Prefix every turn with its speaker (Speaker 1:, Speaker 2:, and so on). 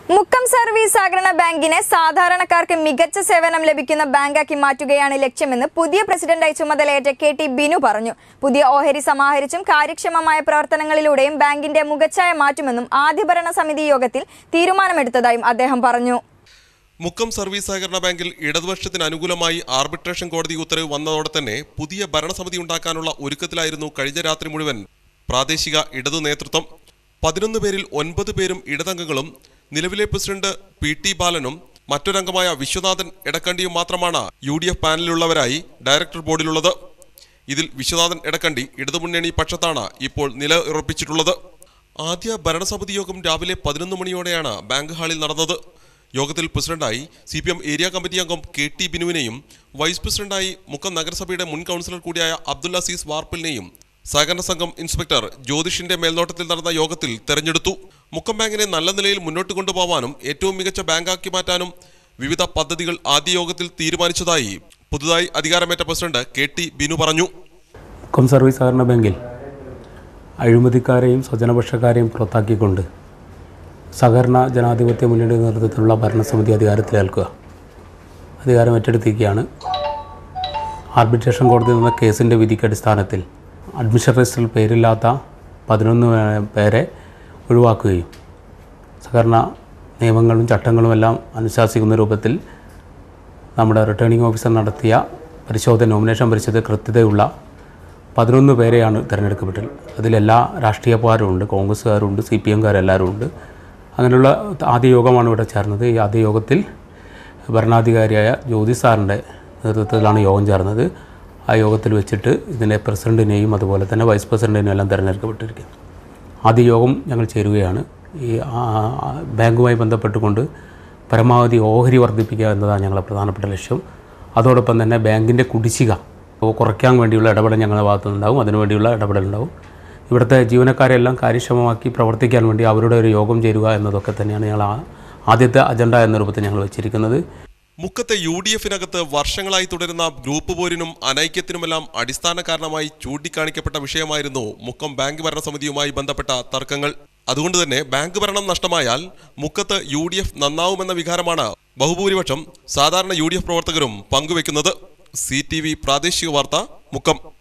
Speaker 1: Mukkam service സഹകരണ ബാങ്കിനെ സാധാരണക്കാർക്ക് മികച്ച സേവനം ലഭിക്കുന്ന ബാങ്കാക്കി മാറ്റുകയാണ് ലക്ഷ്യമെന്ന് പുതിയ പ്രസിഡന്റായി ചുമതലയേറ്റ കെ ടി ബിനു പറഞ്ഞു പുതിയ ഓഹരി സമാഹരിച്ചും കാര്യക്ഷമമായ പ്രവർത്തനങ്ങളിലൂടെയും ബാങ്കിന്റെ മുഖച്ഛായ മാറ്റുമെന്നും ആദ്യ ഭരണ സമിതി യോഗത്തിൽ തീരുമാനമെടുത്തതായും അദ്ദേഹം പറഞ്ഞു
Speaker 2: മുക്കം സർവീസ് സഹകരണ ബാങ്കിൽ ഇടതുപക്ഷത്തിന് അനുകൂലമായി ആർബിട്രേഷൻ കോടതി ഉത്തരവ് വന്നതോടെ തന്നെ പുതിയ ഭരണസമിതി ഉണ്ടാക്കാനുള്ള ഒരുക്കത്തിലായിരുന്നു കഴിഞ്ഞ രാത്രി മുഴുവൻ പ്രാദേശിക ഇടതു നേതൃത്വം പതിനൊന്ന് പേരിൽ ഒൻപത് പേരും ഇടതംഗങ്ങളും നിലവിലെ പ്രസിഡന്റ് പി ടി ബാലനും മറ്റൊരംഗമായ വിശ്വനാഥൻ എടക്കണ്ടിയും മാത്രമാണ് യു ഡി എഫ് പാനലിലുള്ളവരായി ഡയറക്ടർ ബോർഡിലുള്ളത് ഇതിൽ വിശ്വനാഥൻ എടക്കണ്ടി ഇടതുമുന്നണി പക്ഷത്താണ് ഇപ്പോൾ നില ഉറപ്പിച്ചിട്ടുള്ളത് ആദ്യ ഭരണസമിതി യോഗം രാവിലെ പതിനൊന്ന് മണിയോടെയാണ് ബാങ്ക് ഹാളിൽ നടന്നത് യോഗത്തിൽ പ്രസിഡന്റായി C P M area committee അംഗം കെ ടി ബിനുവിനെയും വൈസ് പ്രസിഡന്റായി മുക്കം നഗരസഭയുടെ മുൻ കൗൺസിലർ കൂടിയായ അബ്ദുൽ അസീസ് വാർപ്പിലിനെയും സഹകരണ സംഘം ഇൻസ്പെക്ടർ ജ്യോതിഷിന്റെ മേൽനോട്ടത്തിൽ നടന്ന യോഗത്തിൽ തെരഞ്ഞെടുത്തു മുക്കം ബാങ്കിനെ നല്ല നിലയിൽ മുന്നോട്ട് കൊണ്ടുപോകാനും ഏറ്റവും മികച്ച ബാങ്കാക്കി മാറ്റാനും വിവിധ പദ്ധതികൾ ആദ്യ യോഗത്തിൽ തീരുമാനിച്ചതായി പുതുതായി അധികാരമേറ്റ പ്രസിഡന്റ് കെ ടി ബിനു പറഞ്ഞു
Speaker 3: മുക്കം സർവീസ് സഹകരണ ബാങ്കിൽ അഴിമതിക്കാരെയും സ്വജനപക്ഷക്കാരെയും പുറത്താക്കിക്കൊണ്ട് സഹകരണ ജനാധിപത്യ മുന്നണിയുടെ നേതൃത്വത്തിലുള്ള ഭരണസമിതി അധികാരത്തിലേൽക്കുക അധികാരം ഏറ്റെടുത്തിരിക്കുകയാണ് ആർബിട്രേഷൻ കോടതി എന്ന കേസിൻ്റെ വിധിക്ക് അടിസ്ഥാനത്തിൽ അഡ്മിഷൻ രജിസ്റ്ററിൽ പേരില്ലാത്ത പതിനൊന്ന് പേരെ ഒഴിവാക്കുകയും സഹകരണ നിയമങ്ങളും ചട്ടങ്ങളും എല്ലാം അനുശാസിക്കുന്ന രൂപത്തിൽ നമ്മുടെ റിട്ടേണിംഗ് ഓഫീസർ നടത്തിയ പരിശോധന നോമിനേഷൻ പരിശോധന കൃത്യതയുള്ള പതിനൊന്ന് പേരെയാണ് തിരഞ്ഞെടുക്കപ്പെട്ടത് അതിലെല്ലാ രാഷ്ട്രീയക്കാരും ഉണ്ട് കോൺഗ്രസ്സുകാരുണ്ട് സി പി എംകാരെല്ലാവരും ഉണ്ട് അങ്ങനെയുള്ള ആദ്യ യോഗമാണ് ഇവിടെ ചേർന്നത് ഈ ആദ്യ യോഗത്തിൽ ഭരണാധികാരിയായ ജ്യോതി സാറിൻ്റെ നേതൃത്വത്തിലാണ് യോഗം ചേർന്നത് ആ യോഗത്തിൽ വെച്ചിട്ട് ഇതിൻ്റെ പ്രസിഡൻറ്റിനെയും അതുപോലെ തന്നെ വൈസ് പ്രസിഡൻറ്റിനെയും എല്ലാം തിരഞ്ഞെടുക്കപ്പെട്ടിരിക്കുന്നു ആദ്യ യോഗം ഞങ്ങൾ ചേരുകയാണ് ഈ ആ, ആ, ബാങ്കുമായി ബന്ധപ്പെട്ടുകൊണ്ട് പരമാവധി ഓഹരി വർദ്ധിപ്പിക്കുക എന്നതാണ് ഞങ്ങളുടെ പ്രധാനപ്പെട്ട ലക്ഷ്യം അതോടൊപ്പം തന്നെ ബാങ്കിൻ്റെ കുടിശ്ശിക കുറയ്ക്കാൻ വേണ്ടിയുള്ള ഇടപെടൽ ഞങ്ങളുടെ ഭാഗത്തുനിന്നുണ്ടാവും അതിനുവേണ്ടിയുള്ള ഇടപെടലുണ്ടാവും ഇവിടുത്തെ ജീവനക്കാരെല്ലാം കാര്യക്ഷമമാക്കി പ്രവർത്തിക്കാൻ വേണ്ടി അവരുടെ ഒരു യോഗം ചേരുക എന്നതൊക്കെ തന്നെയാണ് ഞങ്ങൾ ആ- ആദ്യത്തെ അജണ്ട എന്ന രൂപത്തിൽ ഞങ്ങൾ വെച്ചിരിക്കുന്നത്
Speaker 2: മുക്കത്തെ യു ഡി എഫിനകത്ത് വർഷങ്ങളായി തുടരുന്ന ഗ്രൂപ്പ് പോരിനും അനൈക്യത്തിനുമെല്ലാം അടിസ്ഥാന കാരണമായി ചൂണ്ടിക്കാണിക്കപ്പെട്ട വിഷയമായിരുന്നു മുക്കം ബാങ്ക് ഭരണസമിതിയുമായി ബന്ധപ്പെട്ട തർക്കങ്ങൾ അതുകൊണ്ട് തന്നെ ബാങ്ക് ഭരണം നഷ്ടമായാൽ മുക്കത്ത് യു ഡി എഫ് നന്നാവുമെന്ന വികാരമാണ് ബഹുഭൂരിപക്ഷം സാധാരണ യു ഡി എഫ് പ്രവർത്തകരും പങ്കുവെക്കുന്നത് സി ടി വി പ്രാദേശിക വാർത്ത മുക്കം